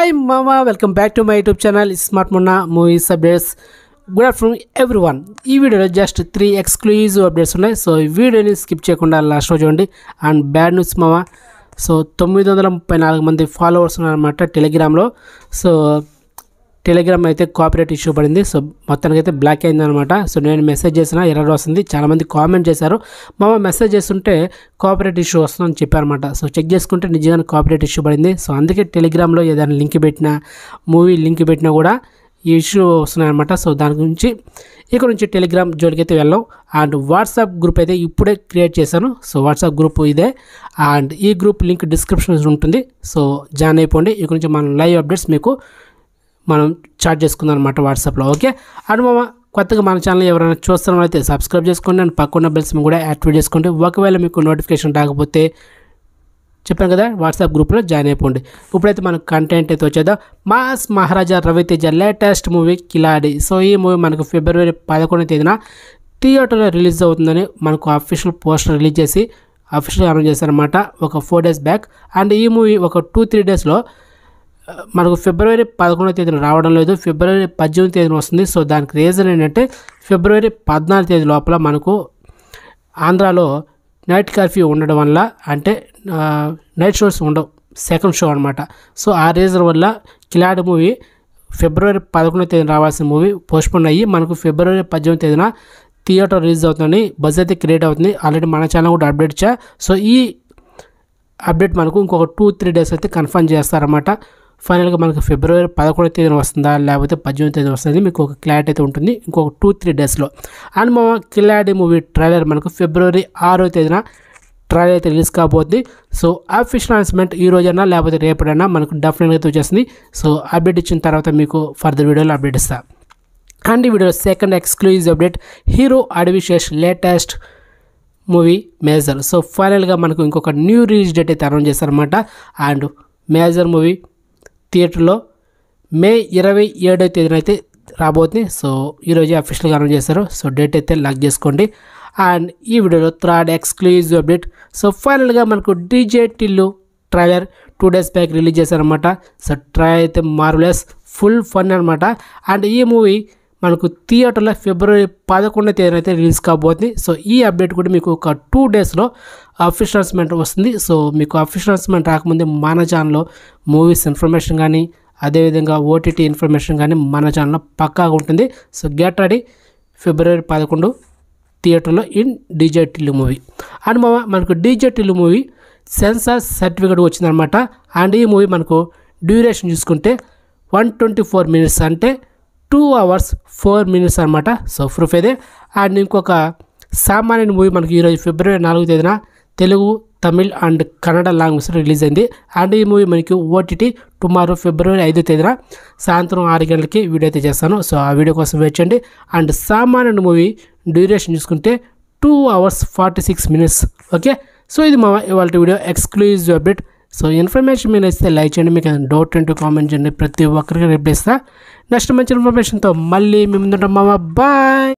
hi మామా welcome back to my YouTube channel smart మొన్న movies updates good afternoon every one ఈ వీడియోలో just three exclusive updates ఉన్నాయి so ఈ వీడియోని స్కిప్ చేయకుండా లాస్ట్ రోజు చూడండి అండ్ బ్యాడ్ న్యూస్ మామా సో తొమ్మిది వందల ముప్పై నాలుగు మంది ఫాలోవర్స్ ఉన్నారన్నమాట టెలిగ్రామ్లో సో టెలిగ్రామ్ అయితే కాపీరైట్ ఇష్యూ పడింది సో మొత్తానికి అయితే బ్లాక్ అయిందనమాట సో నేను మెసేజ్ చేసిన ఎర్రర్ వస్తుంది చాలామంది కామెంట్ చేశారు మామ మెసేజ్ చేస్తుంటే కాపీరైట్ ఇష్యూ వస్తుందని చెప్పారన్నమాట సో చెక్ చేసుకుంటే నిజంగానే కాపీరైట్ ఇష్యూ పడింది సో అందుకే టెలిగ్రామ్లో ఏదైనా లింక్ పెట్టినా మూవీ లింక్ పెట్టినా కూడా ఈ ఇష్యూ వస్తున్నాయన్నమాట సో దాని గురించి ఇక్కడ నుంచి టెలిగ్రామ్ జోలికి అయితే వెళ్ళాం అండ్ వాట్సాప్ గ్రూప్ అయితే ఇప్పుడే క్రియేట్ చేశాను సో వాట్సాప్ గ్రూప్ ఇదే అండ్ ఈ గ్రూప్ లింక్ డిస్క్రిప్షన్ ఉంటుంది సో జాయిన్ అయిపోండి ఇక్కడ నుంచి మన లైవ్ అప్డేట్స్ మీకు మనం చాట్ చేసుకుందాం అనమాట వాట్సాప్లో ఓకే అండ్ మామ కొత్తగా మన ఛానల్ ఎవరైనా చూస్తున్న అయితే సబ్స్క్రైబ్ చేసుకోండి అండ్ పక్కన బెల్స్ కూడా యాక్టివేట్ చేసుకోండి ఒకవేళ మీకు నోటిఫికేషన్ రాకపోతే చెప్పాను కదా వాట్సాప్ గ్రూప్లో జాయిన్ అయిపోండి ఇప్పుడైతే మనకు కంటెంట్ అయితే వచ్చేదా mass Maharaja Raviteja latest movie Khiladi so ఈ మూవీ మనకు ఫిబ్రవరి పదకొండవ తేదీన థియేటర్లో రిలీజ్ అవుతుందని మనకు అఫీషియల్ పోస్టర్ రిలీజ్ చేసి అఫీషియల్ అనౌన్స్ చేశారనమాట ఒక ఫోర్ డేస్ బ్యాక్ అండ్ ఈ మూవీ ఒక టూ త్రీ డేస్లో మనకు ఫిబ్రవరి పదకొండవ తేదీన రావడం లేదు ఫిబ్రవరి పద్దెనిమిది తేదీన వస్తుంది సో దానికి రీజన్ ఏంటంటే ఫిబ్రవరి పద్నాలుగు తేదీ లోపల మనకు ఆంధ్రాలో నైట్ కర్ఫ్యూ ఉండడం వల్ల అంటే ఆ, నైట్ షోస్ ఉండవు సెకండ్ షో అనమాట సో ఆ రీజన్ వల్ల కిలాడి మూవీ ఫిబ్రవరి పదకొండవ తేదీన రావాల్సిన మూవీ పోస్ట్పోన్ అయ్యి మనకు ఫిబ్రవరి పద్దెనిమిది తేదీన థియేటర్ రిలీజ్ అవుతుందని బజ్ అయితే క్రియేట్ అవుతుంది ఆల్రెడీ మన ఛానల్ కూడా అప్డేట్ ఇచ్చా సో ఈ అప్డేట్ మనకు ఇంకొక టూ త్రీ డేస్ అయితే కన్ఫర్మ్ చేస్తారన్నమాట ఫైనల్గా మనకు ఫిబ్రవరి పదకొండవ తేదీన వస్తుందా లేకపోతే పద్దెనిమిది తేదీన వస్తుంది మీకు ఒక క్లారిటీ అయితే ఉంటుంది ఇంకొక టూ త్రీ డేస్లో అండ్ మా కిలాడి మూవీ ట్రైలర్ మనకు ఫిబ్రవరి ఆరో తేదీన ట్రైలర్ అయితే రిలీజ్ కాబోతుంది సో అఫీషియల్ అనౌన్స్మెంట్ ఈ రోజైనా లేకపోతే రేపడైనా మనకు డెఫినెట్గా అయితే వచ్చేస్తుంది సో అప్డేట్ ఇచ్చిన తర్వాత మీకు ఫర్దర్ వీడియోలో అప్డేట్ ఇస్తా అండ్ ఈ video second exclusive update hero Adivi Sesh latest movie Major so ఫైనల్గా మనకు ఇంకొక న్యూ రిలీజ్ డేట్ అయితే అనౌన్స్ చేశారనమాట అండ్ మేజర్ మూవీ థియేటర్లో మే ఇరవై ఏడో తేదీన అయితే రాబోతుంది సో ఈరోజు అఫీషియల్గా అనౌన్స్ చేశారు సో డేట్ అయితే లాక్ చేసుకోండి అండ్ ఈ వీడియోలో థర్డ్ ఎక్స్క్లూజివ్ అప్డేట్ సో ఫైనల్గా మనకు DJ Tillu trailer two days back release చేశారనమాట సో ట్రై అయితే మార్వలెస్ ఫుల్ ఫన్ అనమాట అండ్ ఈ మూవీ మనకు థియేటర్లో ఫిబ్రవరి పదకొండవ తేదీన అయితే రిలీజ్ కాబోతుంది సో ఈ అప్డేట్ కూడా మీకు ఒక టూ డేస్లో అఫీషియల్ అనౌన్స్మెంట్ వస్తుంది సో మీకు అఫీషియల్ అనౌన్స్మెంట్ రాకముందే మన ఛానల్లో మూవీస్ ఇన్ఫర్మేషన్ కానీ అదేవిధంగా ఓటీటీ ఇన్ఫర్మేషన్ కానీ మన ఛానల్లో పక్కాగా ఉంటుంది సో గెట్ రెడీ ఫిబ్రవరి పదకొండు థియేటర్లో in DJ Tillu movie and మామ మనకు DJ Tillu movie censor certificate వచ్చిందనమాట అండ్ ఈ మూవీ మనకు డ్యూరేషన్ చూసుకుంటే వన్ ట్వంటీ ఫోర్ మినిట్స్ అంటే టూ అవర్స్ ఫోర్ మినిట్స్ అనమాట సో ప్రూఫ్ ఇదే అండ్ ఇంకొక సామాన్య మూవీ మనకి ఈరోజు ఫిబ్రవరి నాలుగో తేదీన Telugu Tamil and Kannada language release అయింది అండ్ ఈ మూవీ మనకి ఓటీటీ టుమారో ఫిబ్రవరి ఐదో తేదీన సాయంత్రం ఆరు గంటలకి వీడియో అయితే చేస్తాను సో ఆ వీడియో కోసం వెయిట్ చేయండి అండ్ సామాన్య మూవీ డ్యూరేషన్ చూసుకుంటే two hours forty six minutes okay so ఇది మా ఇవాళ video exclusive update so information మీరు ఇస్తే లైక్ చేయండి మీకు ఏదైనా డౌట్ ఉంటే కామెంట్ చేయండి ప్రతి ఒక్కరికి రిప్లై ఇస్తా నెక్స్ట్ మంచి ఇన్ఫర్మేషన్తో మళ్ళీ మేము ముందుంటాం మామ బాయ్